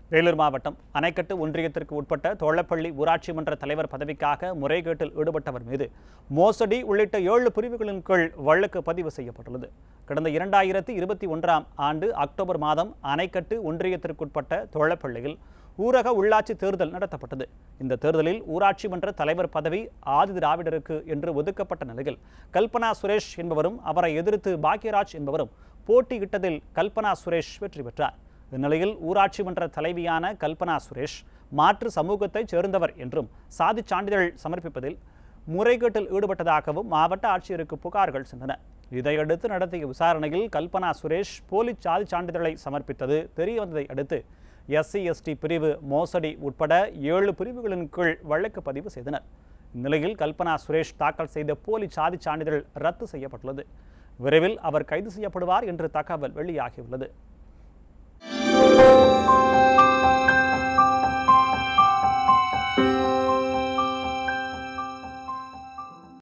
வேலூர் மாவட்டம் அணைக்கட்டு ஒன்றியத்திற்கு உட்பட்ட தோளப்பள்ளி ஊராட்சி மன்ற தலைவர் பதவிக்காக முறைகேட்டில் ஈடுபட்டவர் மீது மோசடி உள்ளிட்ட ஏழு பிரிவுகளின் கீழ் வழக்கு பதிவு செய்யப்பட்டுள்ளது கடந்த இரண்டாயிரத்தி இருபத்தி ஒன்றாம் ஆண்டு அக்டோபர் மாதம் அணைக்கட்டு ஒன்றியத்திற்குட்பட்ட தோளப்பள்ளியில் ஊரக உள்ளாட்சி தேர்தல் நடத்தப்பட்டது இந்த தேர்தலில் ஊராட்சி மன்ற தலைவர் பதவி ஆதி திராவிடருக்கு என்று ஒதுக்கப்பட்ட நிலையில் கல்பனா சுரேஷ் என்பவரும் அவரை எதிர்த்து பாக்யராஜ் என்பவரும் போட்டியிட்டதில் கல்பனா சுரேஷ் வெற்றி பெற்றார் இந்நிலையில் ஊராட்சி மன்ற தலைவியான கல்பனா சுரேஷ் மாற்று சமூகத்தைச் சேர்ந்தவர் என்றும் சாதிச் சான்றிதழ் சமர்ப்பிப்பதில் முறைகேட்டில் ஈடுபட்டதாகவும் மாவட்ட ஆட்சியருக்கு புகார்கள் சென்றன இதையடுத்து நடத்திய விசாரணையில் கல்பனா சுரேஷ் போலி சாதிச் சான்றிதழை சமர்ப்பித்தது தெரியவந்ததை அடுத்து எஸ்சி எஸ்டி பிரிவு மோசடி உட்பட ஏழு பிரிவுகளின் கீழ் வழக்கு பதிவு செய்தனர் இந்நிலையில் கல்பனா சுரேஷ் தாக்கல் செய்த போலி சாதிச் சான்றிதழ் ரத்து செய்யப்பட்டுள்ளது விரைவில் அவர் கைது செய்யப்படுவார் என்று தகவல் வெளியாகியுள்ளது